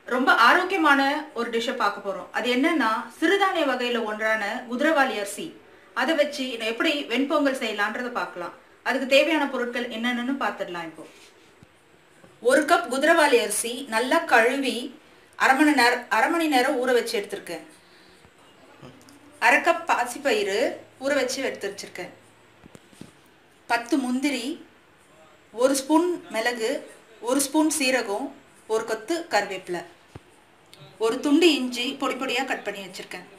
ரொம்ப ஆரோக்கியமான ஒரு டிஷ்ஷை பார்க்க போறோம் அது என்னன்னா சிறுதானிய வகையில ஒன்றான குதிரவாளி அரிசி அதை வச்சு நான் எப்படி வெண்பொங்கல் செய்யலான்றதை பார்க்கலாம் அதுக்கு தேவையான பொருட்கள் என்னென்னு பார்த்துடலாம் இப்போ ஒரு கப் குதிரவாளி அரிசி நல்லா கழுவி அரை மணி நேரம் அரை மணி நேரம் ஊற வச்சு எடுத்திருக்கேன் அரை கப் பாசிப்பயிறு ஊற வச்சு எடுத்து வச்சிருக்கேன் பத்து முந்திரி ஒரு ஸ்பூன் மிளகு ஒரு ஸ்பூன் சீரகம் ஒரு கொத்து கருவேப்பிலை ஒரு துண்டு இஞ்சி பொடி பொடியாக கட் பண்ணி வச்சுருக்கேன்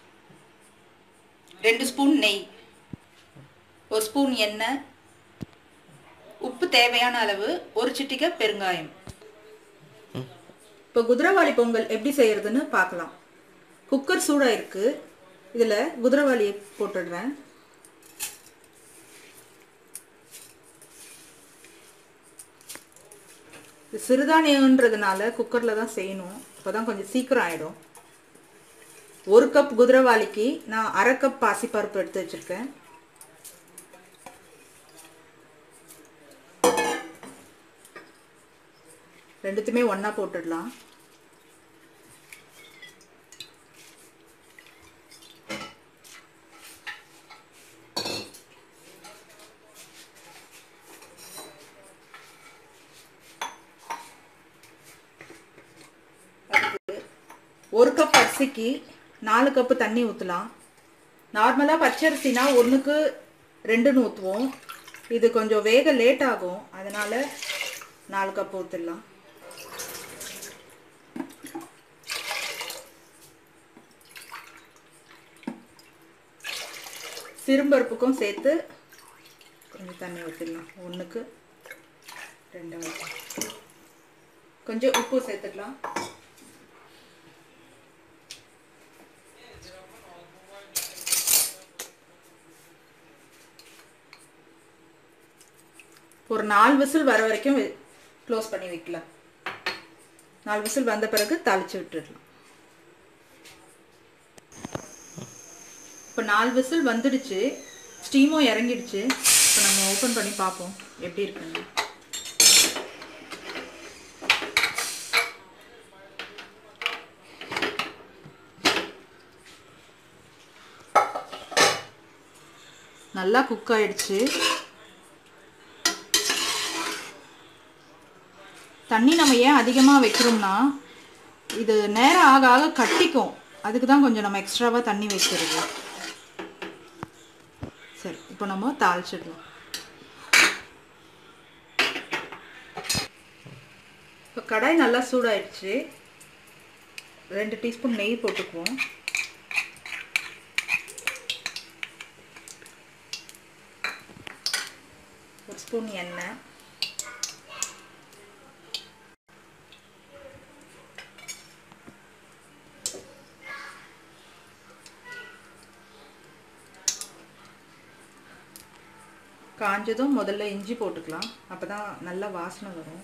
ரெண்டு ஸ்பூன் நெய் ஒரு ஸ்பூன் எண்ணெய் உப்பு தேவையான அளவு ஒரு சிட்டிகை பெருங்காயம் இப்போ குதிரவாளி பொங்கல் எப்படி செய்யறதுன்னு பார்க்கலாம் குக்கர் சூடாக இருக்கு இதில் குதிரவாளியை போட்டுடுறேன் இது சிறுதானியன்றதுனால குக்கரில் தான் செய்யணும் அப்போ தான் கொஞ்சம் சீக்கிரம் ஆகிடும் ஒரு கப் குதிரவாளிக்கு நான் அரை கப் பாசிப்பருப்பு எடுத்து வச்சுருக்கேன் ரெண்டுத்தையுமே ஒன்றா போட்டுடலாம் ஒரு கப் அரிசிக்கு நாலு கப்பு தண்ணி ஊற்றலாம் நார்மலாக பச்சரிசினா ஒன்றுக்கு ரெண்டுன்னு ஊற்றுவோம் இது கொஞ்சம் வேக லேட் ஆகும் அதனால் நாலு கப் ஊற்றிடலாம் சிறும்பருப்புக்கும் சேர்த்து கொஞ்சம் தண்ணி ஊற்றிடலாம் ஒன்றுக்கு ரெண்டு ஊற்றலாம் கொஞ்சம் உப்பு சேர்த்துக்கலாம் ஒரு நாலு விசில் வர வரைக்கும் க்ளோஸ் பண்ணி வைக்கலாம் நாலு விசில் வந்த பிறகு தாளித்து விட்டுடலாம் இப்போ நாலு விசில் வந்துடுச்சு ஸ்டீமும் இறங்கிடுச்சு இப்போ நம்ம ஓப்பன் பண்ணி பார்ப்போம் எப்படி இருக்குன்னு நல்லா குக் ஆயிடுச்சு தண்ணி நம்ம ஏன் அதிகமாக வைக்கிறோம்னா இது நேரம் ஆக ஆக கட்டிக்கும் அதுக்கு தான் கொஞ்சம் நம்ம எக்ஸ்ட்ராவாக தண்ணி வைக்கிறது சரி இப்போ நம்ம தாளிச்சிடலாம் இப்போ கடாய் நல்லா சூடாயிடுச்சு ரெண்டு டீஸ்பூன் நெய் போட்டுக்குவோம் ஒரு ஸ்பூன் எண்ணெய் காஞ்சதும் முதல்ல இஞ்சி போட்டுக்கலாம் அப்போ தான் நல்லா வாசனை வரும்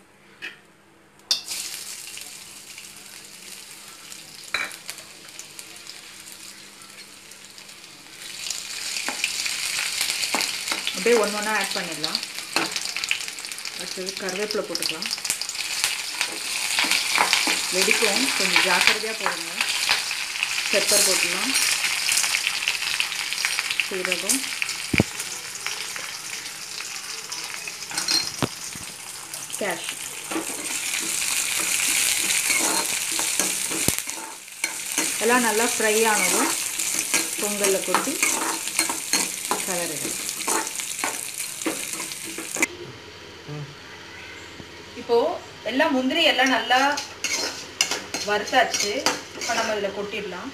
அப்படியே ஒன்று ஒன்றா ஆட் பண்ணிடலாம் அடுத்தது கருவேப்பிலை போட்டுக்கலாம் வெடிக்கும் கொஞ்சம் ஜாக்கிரதையாக போடுங்க பெப்பர் போட்டுக்கலாம் சீரகம் கேஷ் எல்லாம் நல்லா ஃப்ரை ஆனதும் பொங்கலில் கொட்டி கலரிடும் இப்போ எல்லாம் முந்திரி எல்லாம் நல்லா வறுத்தாச்சு இப்போ நம்ம இதில் கொட்டிடலாம்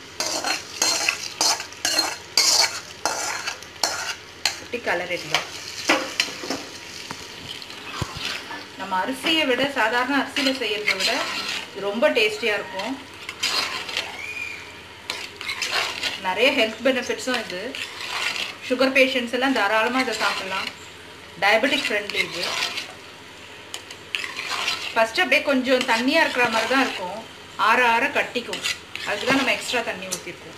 கொட்டி கலரிடலாம் நம்ம அரிசியை விட சாதாரண அரிசியில் செய்யறதை விட இது ரொம்ப டேஸ்டியாக இருக்கும் நிறைய ஹெல்த் பெனிஃபிட்ஸும் இது சுகர் பேஷண்ட்ஸ் எல்லாம் தாராளமாக இதை சாப்பிடலாம் டயபெட்டிக் ஃப்ரெண்ட்லி இது ஃபஸ்ட்டு அப்படியே கொஞ்சம் தண்ணியாக இருக்கிற மாதிரி தான் இருக்கும் ஆற ஆற கட்டிக்கும் அதுக்கு தான் நம்ம எக்ஸ்ட்ரா தண்ணி ஊற்றிருக்கோம்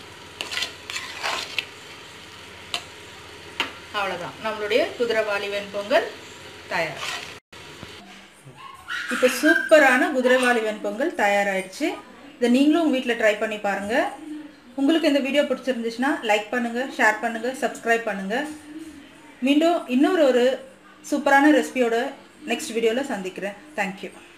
அவ்வளோதான் நம்மளுடைய குதிரைவாளி வெண்பொங்கல் தயார் இப்போ சூப்பரான குதிரைவாளி வெண்பொங்கல் தயாராகிடுச்சு இதை நீங்களும் உங்கள் வீட்டில் ட்ரை பண்ணி பாருங்கள் உங்களுக்கு இந்த வீடியோ பிடிச்சிருந்துச்சுன்னா லைக் பண்ணுங்கள் ஷேர் பண்ணுங்கள் சப்ஸ்கிரைப் பண்ணுங்கள் மீண்டும் இன்னொரு ஒரு சூப்பரான ரெசிபியோட நெக்ஸ்ட் வீடியோவில் சந்திக்கிறேன் தேங்க்யூ